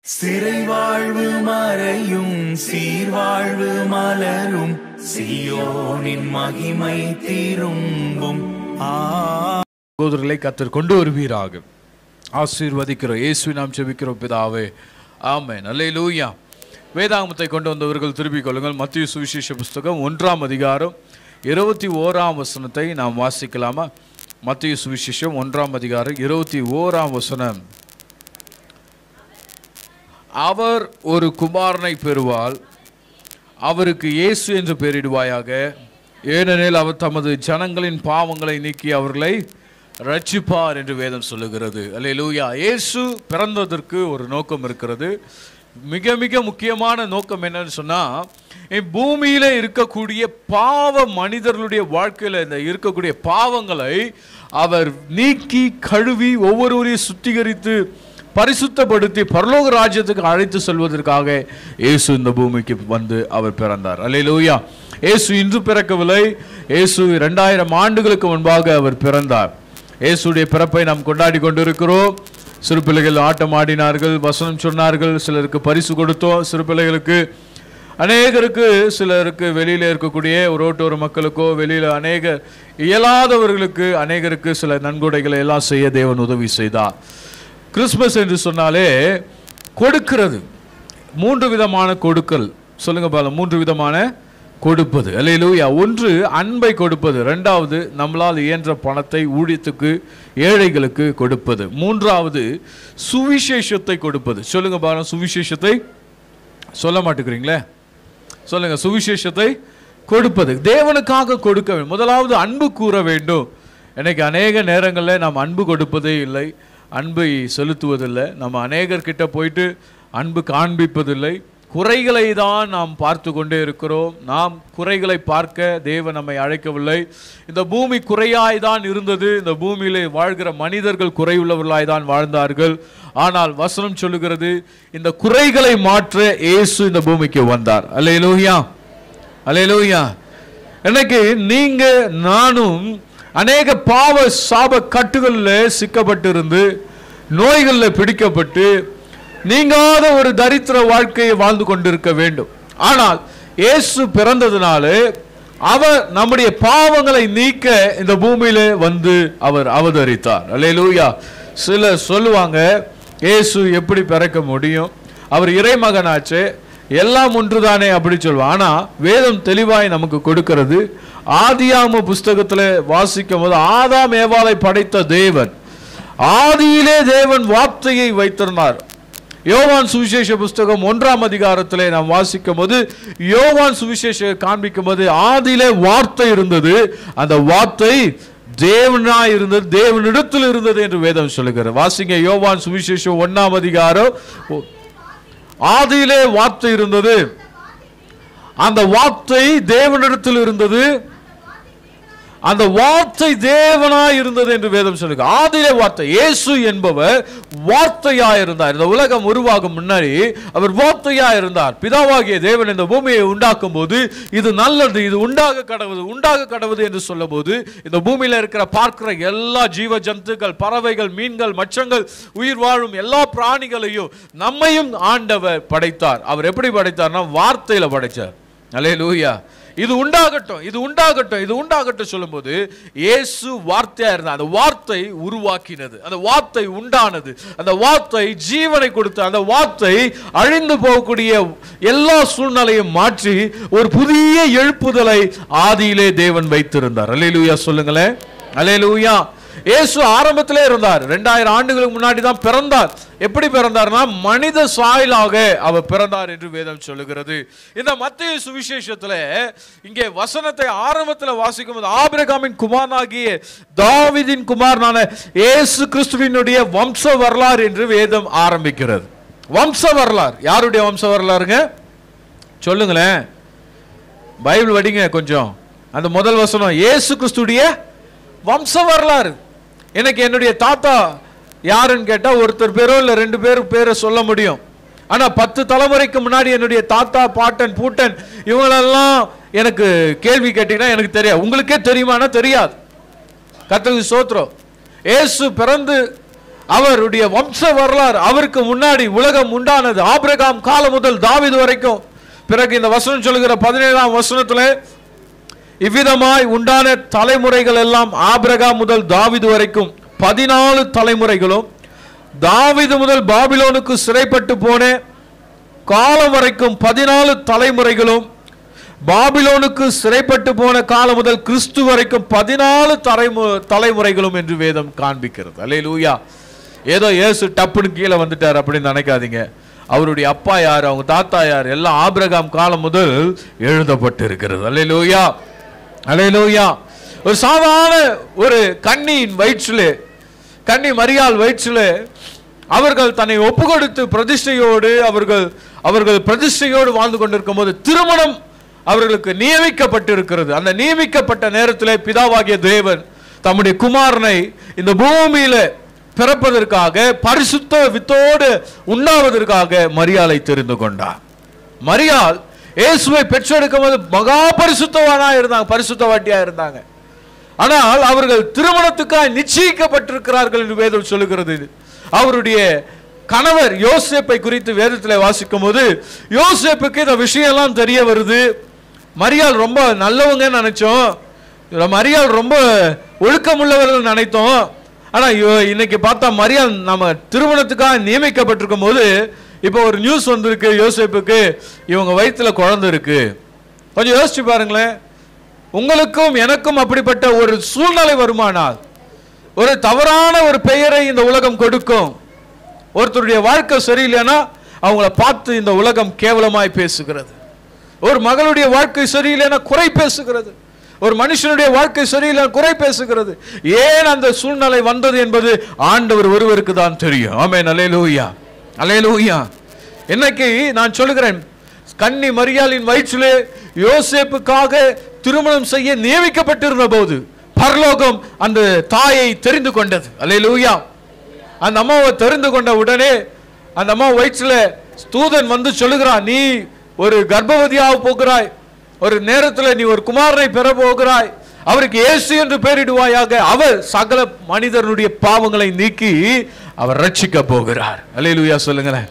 சிறை வாழ்வு மறையும் சீர்வாழ்வு மலரும் சியோனின் மகிமை திரும்பும் ஆ சகோதரர்களை கத்தர் கொண்டு வருவீராக ஆசீர்வதிக்கிறோம் இயேசுவை நாம் செபிக்கிறோம் பிதாவே ஆமென் அல்லேலூயா வேதாகமத்தை கொண்டு வந்தவர்கள் திருப்பிக் கொள்ளுங்கள் மத்திய சுவிசேஷ புஸ்தகம் ஒன்றாம் அதிகாரம் இருபத்தி ஓராம் வசனத்தை நாம் வாசிக்கலாமா மத்திய சுவிசேஷம் ஒன்றாம் அதிகாரம் இருபத்தி ஓராம் வசனம் அவர் ஒரு குமாரனை பெறுவாள் அவருக்கு இயேசு என்று பெயரிடுவாயாக ஏனெனில் அவர் தமது ஜனங்களின் பாவங்களை நீக்கி அவர்களை ரட்சிப்பார் என்று வேதம் சொல்லுகிறது அல்லேலூயா இயேசு பிறந்ததற்கு ஒரு நோக்கம் இருக்கிறது மிக மிக முக்கியமான நோக்கம் என்னன்னு சொன்னா பூமியில இருக்கக்கூடிய பாவ மனிதர்களுடைய வாழ்க்கையில இந்த இருக்கக்கூடிய பாவங்களை அவர் நீக்கி கழுவி ஒவ்வொருவரையும் சுத்திகரித்து பரிசுத்தப்படுத்தி பரலோக ராஜ்யத்துக்கு அழைத்து செல்வதற்காக இயேசு இந்த பூமிக்கு வந்து அவர் பிறந்தார் அல்லேலூயா இயேசு இன்று பிறக்கவில்லை இயேசு இரண்டாயிரம் ஆண்டுகளுக்கு முன்பாக அவர் பிறந்தார் இயேசுடைய பிறப்பை நாம் கொண்டாடி கொண்டிருக்கிறோம் சிறு பிள்ளைகள் ஆட்டம் ஆடினார்கள் வசனம் சொன்னார்கள் சிலருக்கு பரிசு கொடுத்தோம் சிறு பிள்ளைகளுக்கு அநேகருக்கு சிலருக்கு வெளியில இருக்கக்கூடிய ரோட்டோர மக்களுக்கோ வெளியில அநேக இயலாதவர்களுக்கு அநேகருக்கு சில நன்கொடைகளை எல்லாம் செய்ய தேவன் உதவி செய்தார் கிறிஸ்மஸ் என்று சொன்னாலே கொடுக்கிறது மூன்று விதமான கொடுக்கல் சொல்லுங்க பால மூன்று விதமான கொடுப்பது அல்லேலூயா ஒன்று அன்பை கொடுப்பது ரெண்டாவது நம்மளால் இயன்ற பணத்தை ஊழியத்துக்கு ஏழைகளுக்கு கொடுப்பது மூன்றாவது சுவிசேஷத்தை கொடுப்பது சொல்லுங்க பாருங்க சுவிசேஷத்தை சொல்ல மாட்டேங்கிறீங்களே சொல்லுங்க சுவிசேஷத்தை கொடுப்பது தேவனுக்காக கொடுக்க வேண்டும் முதலாவது அன்பு கூற வேண்டும் இன்னைக்கு அநேக நேரங்களில் நாம் அன்பு கொடுப்பதே இல்லை அன்பை செலுத்துவதில்லை நம்ம அநேகர்கிட்ட போயிட்டு அன்பு காண்பிப்பதில்லை குறைகளை தான் நாம் பார்த்து கொண்டே இருக்கிறோம் நாம் குறைகளை பார்க்க தேவன் நம்மை அழைக்கவில்லை இந்த பூமி குறையாய் தான் இருந்தது இந்த பூமியிலே வாழ்கிற மனிதர்கள் குறையுள்ளவர்களாய் தான் வாழ்ந்தார்கள் ஆனால் வசனம் சொல்லுகிறது இந்த குறைகளை மாற்ற இயேசு இந்த பூமிக்கு வந்தார் அல்லேலூயா அல்லேலூயா இன்னைக்கு நீங்க நானும் அநேக பாவ சாப கட்டுகளில் சிக்கப்பட்டிருந்து நோய்களில் பிடிக்கப்பட்டு நீங்காத ஒரு தரித்திர வாழ்க்கையை வாழ்ந்து கொண்டிருக்க வேண்டும் ஆனால் இயேசு பிறந்ததுனால அவர் நம்முடைய பாவங்களை நீக்க இந்த பூமியில வந்து அவர் அவதரித்தார் அல்லேலூயா சிலர் சொல்லுவாங்க இயேசு எப்படி பிறக்க முடியும் அவர் இறைமகனாச்சே எல்லாம் ஒன்றுதானே அப்படி சொல்லுவோம் ஆனா வேதம் தெளிவாய் நமக்கு கொடுக்கிறது ஆதியாம புஸ்தகத்துல வாசிக்கும் போது ஆதாம் ஏவாளை படைத்த தேவன் ஆதியிலே தேவன் வார்த்தையை வைத்திருந்தார் யோவான் சுவிசேஷ புஸ்தகம் ஒன்றாம் அதிகாரத்திலே நாம் வாசிக்கும் போது யோவான் சுவிசேஷ காண்பிக்கும் போது ஆதியிலே வார்த்தை இருந்தது அந்த வார்த்தை தேவனா இருந்தது தேவனிடத்தில் இருந்தது என்று வேதம் சொல்லுகிறது வாசிங்க யோவான் சுவிசேஷம் ஒன்னாம் அதிகாரம் ஆதியிலே வார்த்தை இருந்தது அந்த வார்த்தை தேவனிடத்தில் இருந்தது அந்த வார்த்தை தேவனாய் இருந்தது என்று வேதம் சொல்லுங்க ஆதியிலே வார்த்தை இயேசு என்பவர் வார்த்தையாய் இருந்தார் இந்த உலகம் உருவாகும் முன்னாடி அவர் வார்த்தையாய் இருந்தார் பிதாவாகிய தேவன் இந்த பூமியை உண்டாக்கும் போது இது நல்லது இது உண்டாக கடவுது உண்டாக கடவுது என்று சொல்லும் போது இந்த பூமியில இருக்கிற பார்க்கிற எல்லா ஜீவ ஜந்துக்கள் பறவைகள் மீன்கள் மச்சங்கள் உயிர் வாழும் எல்லா பிராணிகளையும் நம்மையும் ஆண்டவர் படைத்தார் அவர் எப்படி படைத்தார்னா வார்த்தையில படைச்சார் அலே லூயா இது உண்டாகட்டும் இது உண்டாகட்டும் இது உண்டாகட்டும் சொல்லும்போது இயேசு வார்த்தையா இருந்தார் அந்த வார்த்தை உருவாக்கினது அந்த வார்த்தை உண்டானது அந்த வார்த்தை ஜீவனை கொடுத்து அந்த வார்த்தை அழிந்து போகக்கூடிய எல்லா சூழ்நிலையும் மாற்றி ஒரு புதிய எழுப்புதலை ஆதியிலே தேவன் வைத்திருந்தார் அலையலூயா சொல்லுங்களேன் அலையலூயா இயேசு ஆரம்பத்திலே இருந்தார் ரெண்டாயிரம் ஆண்டுகளுக்கு முன்னாடி தான் பிறந்தார் எப்படி பிறந்தார்னா மனித சாயலாக அவர் பிறந்தார் என்று வேதம் சொல்லுகிறது இந்த மத்திய சுவிசேஷத்துல இங்கே வசனத்தை ஆரம்பத்தில் வாசிக்கும் போது ஆபிரகாமின் குமாரனாகிய தாவிதின் குமாரனான இயேசு கிறிஸ்துவினுடைய வம்ச வரலாறு என்று வேதம் ஆரம்பிக்கிறது வம்ச வரலாறு யாருடைய வம்ச வரலாறுங்க சொல்லுங்களேன் பைபிள் வடிங்க கொஞ்சம் அந்த முதல் வசனம் இயேசு கிறிஸ்துடைய வம்ச வரலாறு எனக்கு என்னுடைய தாத்தா யாருன்னு கேட்டா ஒருத்தர் பேரோ இல்ல ரெண்டு பேர் பேரை சொல்ல முடியும் ஆனா பத்து தலைமுறைக்கு முன்னாடி என்னுடைய தாத்தா பாட்டன் பூட்டன் இவங்களெல்லாம் எனக்கு கேள்வி கேட்டீங்கன்னா எனக்கு தெரியாது உங்களுக்கே தெரியுமானா தெரியாது கர்த்தருக்கு சோத்திரம் இயேசு பிறந்து அவருடைய வம்ச வரலாறு அவருக்கு முன்னாடி உலகம் உண்டானது ஆபிரகாம் காலம் முதல் தாவீது வரைக்கும் பிறகு இந்த வசனம் சொல்லுகிற பதினேழாம் வசனத்துல இவ்விதமாய் உண்டான தலைமுறைகள் எல்லாம் ஆபிரகாம் முதல் தாவீது வரைக்கும் பதினாலு தலைமுறைகளும் தாவீது முதல் பாபிலோனுக்கு சிறைப்பட்டு போன காலம் வரைக்கும் பதினாலு தலைமுறைகளும் பாபிலோனுக்கு சிறைப்பட்டு போன காலம் முதல் கிறிஸ்து வரைக்கும் பதினாலு தலைமு தலைமுறைகளும் என்று வேதம் காண்பிக்கிறது அல்லேலூயா ஏதோ இயேசு டப்புன்னு கீழே வந்துட்டார் அப்படின்னு நினைக்காதீங்க அவருடைய அப்பா யார் அவங்க தாத்தா யார் எல்லாம் ஆபிரகாம் காலம் முதல் எழுதப்பட்டு இருக்கிறது அல்லேலூயா அல்லேலூயா ஒரு சாதாரண ஒரு கண்ணியின் வயிற்றிலே கன்னி மரியாள் வயிற்றிலே அவர்கள் தன்னை ஒப்பு கொடுத்து பிரதிஷ்டையோடு அவர்கள் அவர்கள் பிரதிஷ்டையோடு வாழ்ந்து கொண்டிருக்கும் போது திருமணம் அவர்களுக்கு நியமிக்கப்பட்டிருக்கிறது அந்த நியமிக்கப்பட்ட நேரத்திலே பிதாவாகிய தேவன் தம்முடைய குமாரனை இந்த பூமியில பிறப்பதற்காக பரிசுத்த வித்தோடு உண்ணாவதற்காக மரியாளை தெரிந்து கொண்டார் மரியாள் இயேசுவை பெற்றெடுக்கும் போது மகா பரிசுத்தவானா இருந்தாங்க பரிசுத்தவாட்டியா இருந்தாங்க ஆனால் அவர்கள் திருமணத்துக்காக நிச்சயிக்கப்பட்டிருக்கிறார்கள் என்று வேதம் சொல்லுகிறது இது. அவருடைய கணவர் யோசேப்பை குறித்து வேதத்தில் வாசிக்கும் போது யோசேப்புக்கு இந்த விஷயம்லாம் தெரிய வருது மரியாள் ரொம்ப நல்லவங்கன்னு நினைச்சோம் மரியாள் ரொம்ப ஒழுக்கமுள்ளவர்கள் நினைத்தோம் ஆனா இவ- இன்னைக்கு பார்த்தா மரியாள் நம்ம திருமணத்துக்காக நியமிக்கப்பட்டிருக்கும் போது இப்போ ஒரு நியூஸ் வந்திருக்கு யோசேப்புக்கு இவங்க வயித்துல குழந்தை இருக்கு கொஞ்சம் யோசிச்சு பாருங்களேன் உங்களுக்கும் எனக்கும் அப்படிப்பட்ட ஒரு சூழ்நிலை வருமானால் ஒரு தவறான ஒரு பெயரை இந்த உலகம் கொடுக்கும் ஒருத்தருடைய வாழ்க்கை சரியில்லைன்னா அவங்கள பார்த்து இந்த உலகம் கேவலமாய் பேசுகிறது ஒரு மகளுடைய வாழ்க்கை சரியில்லைன்னா குறை பேசுகிறது ஒரு மனுஷனுடைய வாழ்க்கை சரியில்லை குறை பேசுகிறது ஏன் அந்த சூழ்நிலை வந்தது என்பது ஆண்டவர் ஒருவருக்கு தான் தெரியும் ஆமென் அலேலூயா அலேலூயா இன்னைக்கு நான் சொல்லுகிறேன் கன்னி மரியாளின் வயிற்றிலே யோசேப்புக்காக திருமணம் செய்ய நியமிக்கப்பட்டிருந்த போது பரலோகம் அந்த தாயை தெரிந்து கொண்டது அல்லேலூயா அந்த அம்மாவை தெரிந்து கொண்ட உடனே அந்த அம்மா வயிற்றுல தூதன் வந்து சொல்லுகிறான் நீ ஒரு கர்ப்பவதியாக போகிறாய் ஒரு நேரத்தில் நீ ஒரு குமாரனை பெற போகிறாய் அவருக்கு இயேசு என்று பெயரிடுவாயாக அவர் சகல மனிதனுடைய பாவங்களை நீக்கி அவர் ரட்சிக்க போகிறார் அல்லேலூயா சொல்லுங்களேன்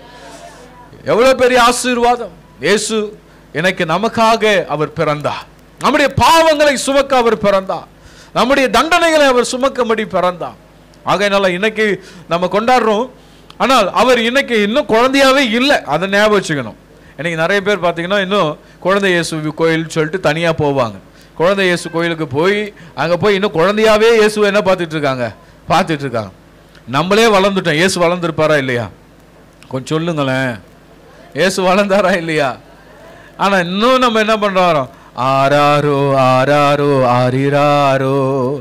எவ்வளவு பெரிய ஆசீர்வாதம் இயேசு எனக்கு நமக்காக அவர் பிறந்தார் நம்முடைய பாவங்களை சுமக்க அவர் பிறந்தார் நம்முடைய தண்டனைகளை அவர் சுமக்கும்படி பிறந்தார் ஆகையினால இன்னைக்கு நம்ம கொண்டாடுறோம் ஆனால் அவர் இன்னைக்கு இன்னும் குழந்தையாவே இல்லை அதை ஞாபகம் வச்சுக்கணும் இன்னைக்கு நிறைய பேர் பார்த்தீங்கன்னா இன்னும் குழந்தை இயேசு கோயில் சொல்லிட்டு தனியாக போவாங்க குழந்தை இயேசு கோயிலுக்கு போய் அங்கே போய் இன்னும் குழந்தையாவே இயேசுவை என்ன பார்த்துட்டு இருக்காங்க பார்த்துட்டு இருக்காங்க நம்மளே வளர்ந்துட்டோம் இயேசு வளர்ந்துருப்பாரா இல்லையா கொஞ்சம் சொல்லுங்களேன் இயேசு வளர்ந்தாரா இல்லையா ஆனா இன்னும் நம்ம என்ன பண்றோம் ஆராரோ ஆராரோ ஆரிராரோ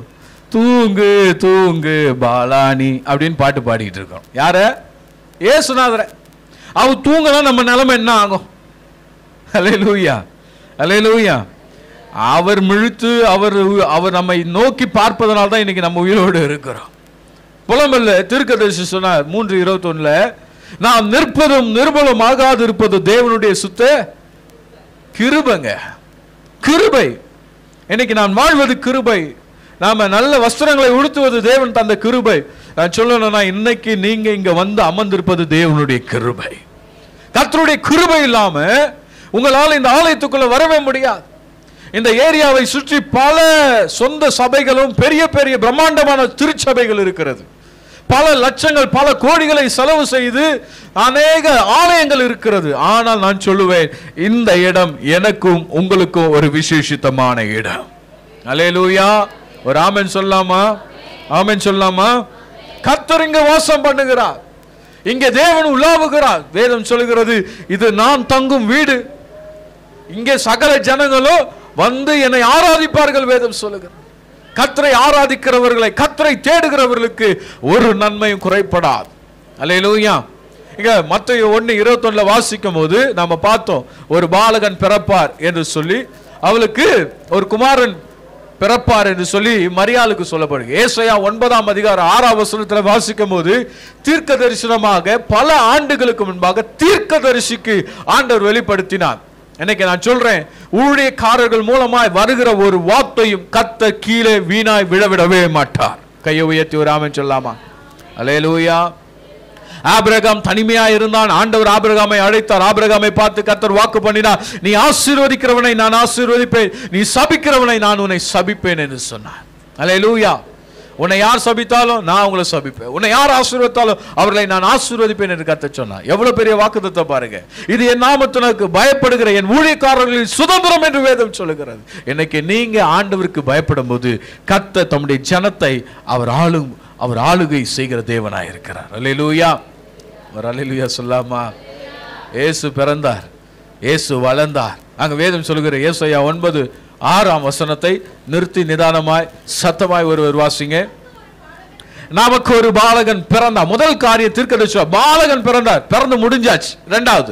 தூங்கு தூங்கு பாலானி அப்படின்னு பாட்டு பாடிட்டு இருக்கோம் யார ஏசுநாதர அவர் தூங்கலாம் நம்ம நிலைமை என்ன ஆகும் அலே லூயா அலே லூயா அவர் முழித்து அவர் அவர் நம்மை நோக்கி பார்ப்பதனால தான் இன்னைக்கு நம்ம உயிரோடு இருக்கிறோம் புலம்பல்ல தீர்க்கதரிசி சொன்னார் மூன்று இருபத்தொன்னுல நாம் நிற்பதும் நிர்மலம் ஆகாது இருப்பது தேவனுடைய சுத்த கிருபைங்க கிருபை இன்னைக்கு நான் வாழ்வது கிருபை நாம நல்ல வஸ்திரங்களை உடுத்துவது தேவன் தந்த கிருபை நான் சொல்லணும்னா இன்னைக்கு நீங்க இங்க வந்து அமர்ந்திருப்பது தேவனுடைய கிருபை கர்த்தருடைய கிருபை இல்லாம உங்களால் இந்த ஆலயத்துக்குள்ள வரவே முடியாது இந்த ஏரியாவை சுற்றி பல சொந்த சபைகளும் பெரிய பெரிய பிரம்மாண்டமான திருச்சபைகள் இருக்கிறது பல லட்சங்கள் பல கோடிகளை செலவு செய்து அநேக ஆலயங்கள் இருக்கிறது ஆனால் நான் சொல்லுவேன் இந்த இடம் எனக்கும் உங்களுக்கும் ஒரு விசேஷித்தமான இடம் அலேலூயா ஒரு ஆமென் சொல்லாமா ஆமென் சொல்லாமா கர்த்தர் இங்க வாசம் பண்ணுகிறார் இங்க தேவன் உலாவுகிறார் வேதம் சொல்லுகிறது இது நான் தங்கும் வீடு இங்கே சகல ஜனங்களும் வந்து என்னை ஆராதிப்பார்கள் வேதம் சொல்லுகிறது கத்தரை ஆராதிக்கிறவர்களை கத்தரை தேடுகிறவர்களுக்கு ஒரு நன்மையும் குறைப்படாது அல்லேலூயா இங்க மத்திய ஒன்று இருபத்தொன்னுல வாசிக்கும் போது நாம பார்த்தோம் ஒரு பாலகன் பிறப்பார் என்று சொல்லி அவளுக்கு ஒரு குமாரன் பிறப்பார் என்று சொல்லி மரியாளுக்கு சொல்லப்படுது ஏசையா ஒன்பதாம் அதிகாரம் ஆறாம் வசனத்துல வாசிக்கும் போது தீர்க்க தரிசனமாக பல ஆண்டுகளுக்கு முன்பாக தீர்க்க தரிசிக்கு ஆண்டவர் வெளிப்படுத்தினார் இன்னைக்கு நான் சொல்றேன் ஊழியக்காரர்கள் மூலமாய் வருகிற ஒரு வார்த்தையும் கத்த கீழே வீணாய் விழவிடவே மாட்டார் கையை உயர்த்தி ஒரு ஆமென் சொல்லாமா அல்லேலூயா ஆபிரகாம் தனிமையா இருந்தான் ஆண்டவர் ஆபிரகாமை அழைத்தார் ஆபிரகாமை பார்த்து கத்தர் வாக்கு பண்ணினார் நீ ஆசீர்வதிக்கிறவனை நான் ஆசீர்வதிப்பேன் நீ சபிக்கிறவனை நான் உன்னை சபிப்பேன் என்று சொன்னார் அல்லேலூயா உன்னை யார் சபித்தாலும் நான் உங்களை சபிப்பேன் உன்னை யார் ஆசீர்வதித்தாலும் அவர்களை நான் ஆசீர்வதிப்பேன் என்று கத்த சொன்னார் எவ்வளவு பெரிய வாக்குத்தத்தை பாருங்க இது என் நாமத்தினருக்கு பயப்படுகிற என் ஊழியக்காரர்களின் சுதந்திரம் என்று வேதம் சொல்லுகிறது இன்னைக்கு நீங்க ஆண்டவருக்கு பயப்படும் போது கத்த தம்முடைய ஜனத்தை அவர் ஆளும் அவர் ஆளுகை செய்கிற தேவனாய் இருக்கிறார் அல்லேலூயா ஒரு அல்லேலூயா சொல்லாமா இயேசு பிறந்தார் இயேசு வளர்ந்தார் அங்க வேதம் சொல்லுகிற ஏசையா ஒன்பது ஆறாம் வசனத்தை நிறுத்தி நிதானமாய் சத்தமாய் ஒருவர் வாசிங்க நமக்கு ஒரு பாலகன் பிறந்தார் முதல் காரிய தீர்க்கதரிசி பாலகன் பிறந்தார் பிறந்து முடிஞ்சாச்சு ரெண்டாவது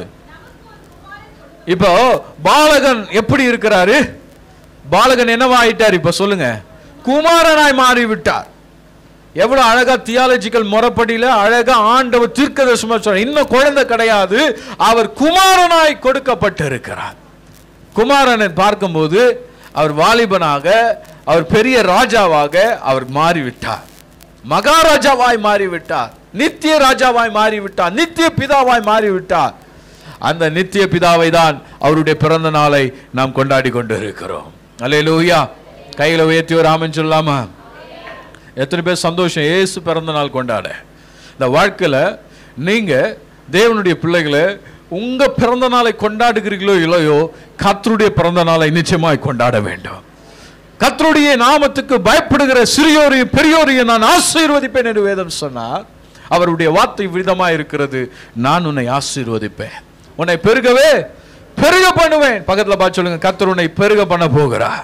இப்போ பாலகன் எப்படி இருக்கிறாரு பாலகன் என்னவா ஆயிட்டார் இப்ப சொல்லுங்க குமாரனாய் மாறி விட்டார் எவ்வளவு அழகா தியாலஜிக்கல் முறைப்படியில அழகா ஆண்டவர் தீர்க்கதரிசனமா சொல்ற இன்னும் குழந்தை கிடையாது அவர் குமாரனாய் கொடுக்கப்பட்டிருக்கிறார் குமாரனை பார்க்கும்போது அவர் வாலிபனாக அவர் பெரிய ராஜாவாக அவர் மாறிவிட்டார் மகாராஜாவாய் மாறிவிட்டார் நித்திய ராஜாவாய் மாறிவிட்டார் நித்திய பிதாவாய் மாறிவிட்டார் அந்த நித்திய பிதாவை தான் அவருடைய பிறந்த நாளை நாம் கொண்டாடி கொண்டு இருக்கிறோம் அல்லேலூயா கையில உயர்த்தி ஒரு ஆமென் சொல்லாமா எத்தனை பேர் சந்தோஷம் ஏசு பிறந்த நாள் கொண்டாட இந்த வாழ்க்கையில நீங்க தேவனுடைய பிள்ளைகளை உங்க பிறந்த நாளை கொண்டாடுகிறீர்களோ இல்லையோ கர்த்தருடைய பிறந்த நாளை நிச்சயமாய் கொண்டாட வேண்டும் கர்த்தருடைய நாமத்துக்கு பயப்படுகிற சிறியோரையும் பெரியோரையும் நான் ஆசீர்வதிப்பேன் என்று வேதம் சொன்னார் அவருடைய வார்த்தை விதமா இருக்கிறது நான் உன்னை ஆசீர்வதிப்பேன் உன்னை பெருகவே பெருக பண்ணுவேன் பக்கத்துல பார்த்து சொல்லுங்க கர்த்தர் உன்னை பெருக பண்ண போகிறார்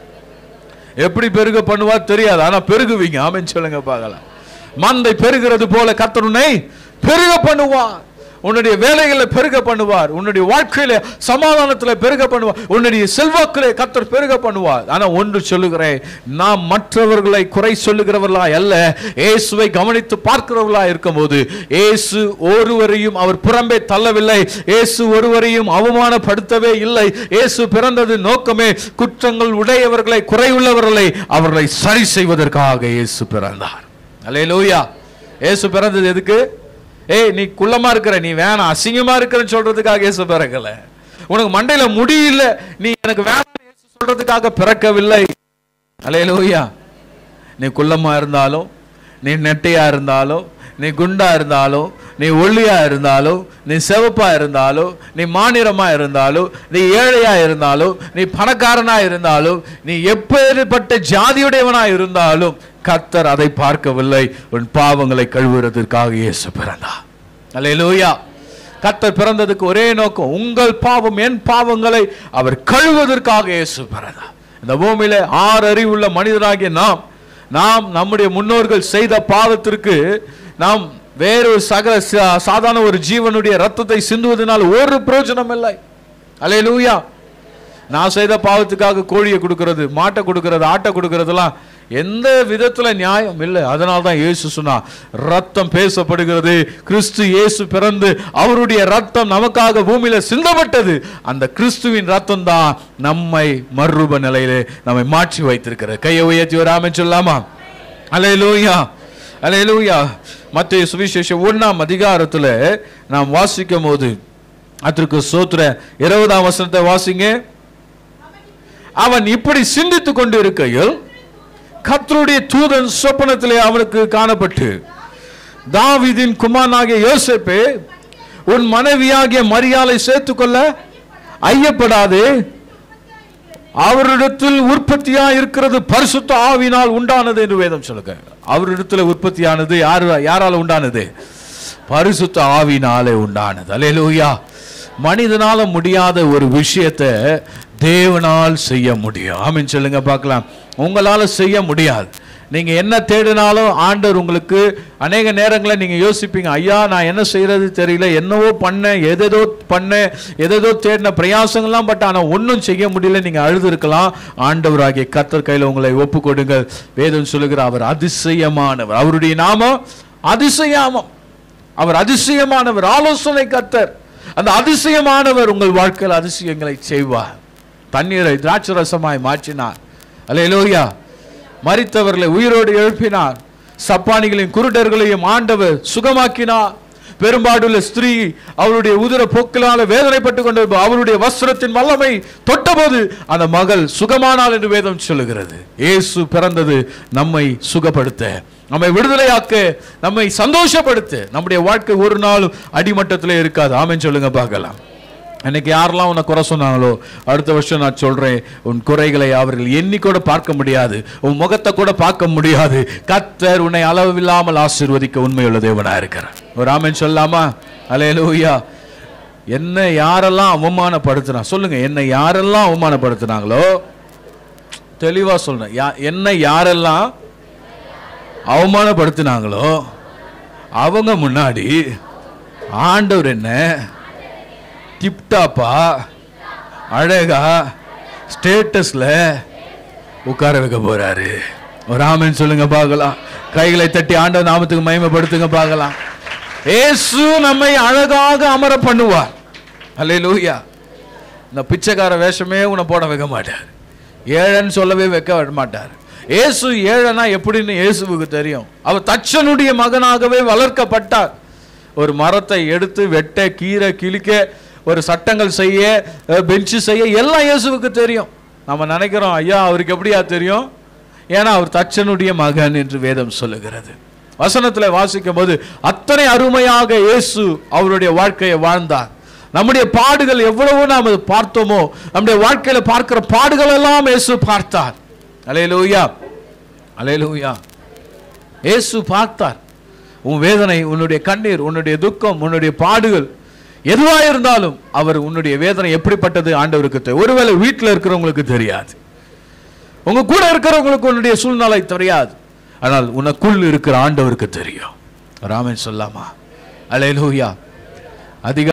எப்படி பெருக பண்ணுவார் தெரியாது ஆனா பெருகுவீங்க ஆமென் சொல்லுங்க பார்க்கலாம் மந்தை பெருகிறது போல கர்த்தர் உன்னை பெருக பண்ணுவார் உன்னுடைய வேலைகளை பெருக பண்ணுவார் உன்னுடைய வாழ்க்கையில சமாதானத்துல பெருக பண்ணுவார் உன்னுடைய செல்வாக்கிலே கர்த்தர் பெருக பண்ணுவார் ஆனா ஒன்று சொல்லுகிறேன் நாம் மற்றவர்களை குறை சொல்லுகிறவர்களா அல்ல இயேசுவை கவனித்து பார்க்கிறவர்களா இருக்கும்போது இயேசு ஒருவரையும் அவர் புறம்பே தள்ளவில்லை இயேசு ஒருவரையும் அவமானப்படுத்தவே இல்லை இயேசு பிறந்தது நோக்கமே குற்றங்கள் உடையவர்களை குறையுள்ளவர்களை அவர்களை சரி செய்வதற்காக இயேசு பிறந்தார் அல்லேலூயா இயேசு பிறந்தது எதுக்கு ஏய் நீ குள்ளமா இருக்கிற நீ வேணாம் அசிங்கமா இருக்கிறன்னு சொல்றதுக்காக இயேசு பிறக்கல உனக்கு மண்டையில முடியல நீ எனக்கு வேணாம் இயேசு சொல்றதுக்காக பிறக்கவில்லை அல்லேலூயா நீ குள்ளமா இருந்தாலும் நீ நெட்டையா இருந்தாலும் நீ குண்டா இருந்தாலும் நீ ஒல்லியா இருந்தாலும் நீ சிவப்பா இருந்தாலும் நீ மாநிறமா இருந்தாலும் நீ ஏழையா இருந்தாலும் நீ பணக்காரனா இருந்தாலும் நீ எப்பேற்பட்ட ஜாதியுடையவனா இருந்தாலும் கர்த்தர் அதை பார்க்கவில்லை உன் பாவங்களை கழுவுறதற்காக இயேசு பிறந்தார் அல்லேலூயா கர்த்தர் பிறந்ததுக்கு ஒரே நோக்கம் உங்கள் பாவம் என் பாவங்களை அவர் கழுவதற்காக இயேசு பிறந்தார் இந்த பூமியில ஆறு அறிவுள்ள மனிதராகிய நாம் நாம் நம்முடைய முன்னோர்கள் செய்த பாவத்திற்கு நாம் வேறொரு சக சா- சாதாரண ஒரு ஜீவனுடைய ரத்தத்தை சிந்துவதனால் ஒரு பிரயோஜனம் இல்லை அல்லேலூயா நான் செய்த பாவத்துக்காக கோழியை கொடுக்கிறது மாட்டை கொடுக்கிறது ஆட்டை கொடுக்கிறதுலாம் எந்த விதத்துல நியாயம் இல்லை அதனால தான் இயேசு சொன்னா ரத்தம் பேசப்படுகிறது கிறிஸ்து இயேசு பிறந்து அவருடைய ரத்தம் நமக்காக பூமியில சிந்தப்பட்டது அந்த கிறிஸ்துவின் ரத்தம் தான் நம்மை மறுரூப நிலையிலே நம்மை மாற்றி வைத்திருக்கிறது கையை உயர்த்தி ஒரு ஆமென் சொல்லாமா அலையலூயா அலையலூயா மத்திய சுவிசேஷம் ஒண்ணாம் அதிகாரத்துல நாம் வாசிக்கும் போது அதற்கு சோத்திர இருபதாம் வசனத்தை வாசிங்க அவன் இப்படி சிந்தித்துக் கொண்டு இருக்கையில் கர்த்தருடைய தூதன் சொப்பனத்திலே அவனுக்கு காணப்பட்டு தாவீதின் குமாரனாகிய யோசேப்பே உன் மனைவியாகிய மரியாதை சேர்த்துக்கொள்ள ஐயப்படாதே அவரிடத்தில் உற்பத்தியா இருக்கிறது பரிசுத்த ஆவினால் உண்டானது என்று வேதம் சொல்லுங்க அவரிடத்தில் உற்பத்தியானது யார் யாரால உண்டானது பரிசுத்த ஆவினாலே உண்டானது அல்லேலூயா மனிதனால முடியாத ஒரு விஷயத்தை தேவனால் செய்ய முடியும் ஆமென் சொல்லுங்க பார்க்கலாம் உங்களால செய்ய முடியாது நீங்க என்ன தேடினாலும் ஆண்டவர் உங்களுக்கு அநேக நேரங்களில் நீங்க யோசிப்பீங்க ஐயா நான் என்ன செய்யறது தெரியல என்னவோ பண்ணேன் எதேதோ பண்ணேன் எதேதோ தேடின பிரயாசங்கள்லாம் பட் ஆனா ஒன்றும் செய்ய முடியல நீங்க அழுது இருக்கலாம் ஆண்டவராகிய கத்தர் கையில உங்களை ஒப்பு கொடுங்கள் வேதம் சொல்லுகிற அவர் அதிசயமானவர் அவருடைய நாமம் அதிசயாமம் அவர் அதிசயமானவர் ஆலோசனை கத்தர் அந்த அதிசயமானவர் உங்கள் வாழ்க்கையில் அதிசயங்களை செய்வார் தண்ணீரை திராட்சரசமாய் மாற்றினார் அல்லேலூயா மரித்தவர்களை உயிரோடு எழுப்பினார் சப்பானிகளையும் குருடர்களையும் ஆண்டவர் சுகமாக்கினார் பெரும்பாடுள்ள ஸ்திரீ அவளுடைய உதிர போக்கிலால வேதனைப்பட்டு கொண்டு அவளுடைய வஸ்திரத்தின் வல்லமை தொட்டபோது அந்த மகள் சுகமானாள் என்று வேதம் சொல்லுகிறது இயேசு பிறந்தது நம்மை சுகப்படுத்த நம்மை விடுதலையாக்க நம்மை சந்தோஷப்படுத்த நம்முடைய வாழ்க்கை ஒரு நாளும் அடிமட்டத்திலே இருக்காது ஆமென் சொல்லுங்க பார்க்கலாம் அன்னைக்கு யாரெல்லாம் உன்னை குறை சொன்னாங்களோ அடுத்த வருஷம் நான் சொல்றேன் உன் குறைகளை அவர்கள் எண்ணி கூட பார்க்க முடியாது உன் முகத்தை கூட பார்க்க முடியாது கத்தர் உன்னை அளவில்லாமல் ஆசீர்வதிக்க உண்மையுள்ள தேவனா இருக்கிறார் ஒரு ஆமென் சொல்லாமா அலையலூயா என்ன யாரெல்லாம் அவமானப்படுத்தினா சொல்லுங்க என்னை யாரெல்லாம் அவமானப்படுத்தினாங்களோ தெளிவா சொல்றேன் யா- என்னை யாரெல்லாம் அவமானப்படுத்தினாங்களோ அவங்க முன்னாடி ஆண்டவர் என்ன டிப்டாப்பா அழகா ஸ்டேட்டஸ்ல உட்கார வைக்க போறாரு ஒரு ஆமென் சொல்லுங்க பார்க்கலாம் கைகளை தட்டி ஆண்டவர் நாமத்துக்கு மகிமைப்படுத்துங்க பார்க்கலாம் இயேசு நம்மை அழகாக அமர பண்ணுவார் அல்லேலூயா இந்த பிச்சைக்கார வேஷமே உன்னை போட வைக்க மாட்டார் ஏழைன்னு சொல்லவே வைக்க விட மாட்டார் இயேசு ஏழைனா எப்படின்னு இயேசுவுக்கு தெரியும் அவர் தச்சனுடைய மகனாகவே வளர்க்கப்பட்டார் ஒரு மரத்தை எடுத்து வெட்ட கீரை கிழிக்க ஒரு சட்டங்கள் செய்ய பெஞ்சு செய்ய எல்லாம் இயேசுவுக்கு தெரியும் நம்ம நினைக்கிறோம் ஐயா அவருக்கு எப்படியா தெரியும் ஏன்னா அவர் தச்சனுடைய மகன் என்று வேதம் சொல்லுகிறது வசனத்துல வாசிக்கும் போது அத்தனை அருமையாக இயேசு அவருடைய வாழ்க்கையை வாழ்ந்தார் நம்முடைய பாடுகள் எவ்வளவோ நாம் அது பார்த்தோமோ நம்முடைய வாழ்க்கையில பார்க்கிற பாடுகள் எல்லாம் இயேசு பார்த்தார் அலையலூயா அலையலூயா இயேசு பார்த்தார் உன் வேதனை உன்னுடைய கண்ணீர் உன்னுடைய துக்கம் உன்னுடைய பாடுகள் எதுவா இருந்தாலும் அவர் உன்னுடைய வேதனை எப்படிப்பட்டது ஆண்டவருக்கு தெரியும் ஒருவேளை வீட்டில் இருக்கிறவங்களுக்கு தெரியாது உங்க கூட இருக்கிறவங்களுக்கு உன்னுடைய சூழ்நிலை தெரியாது ஆனால் உனக்குள் இருக்கிற ஆண்டவருக்கு தெரியும் ராமன் சொல்லாமா அலையலூயா அதிக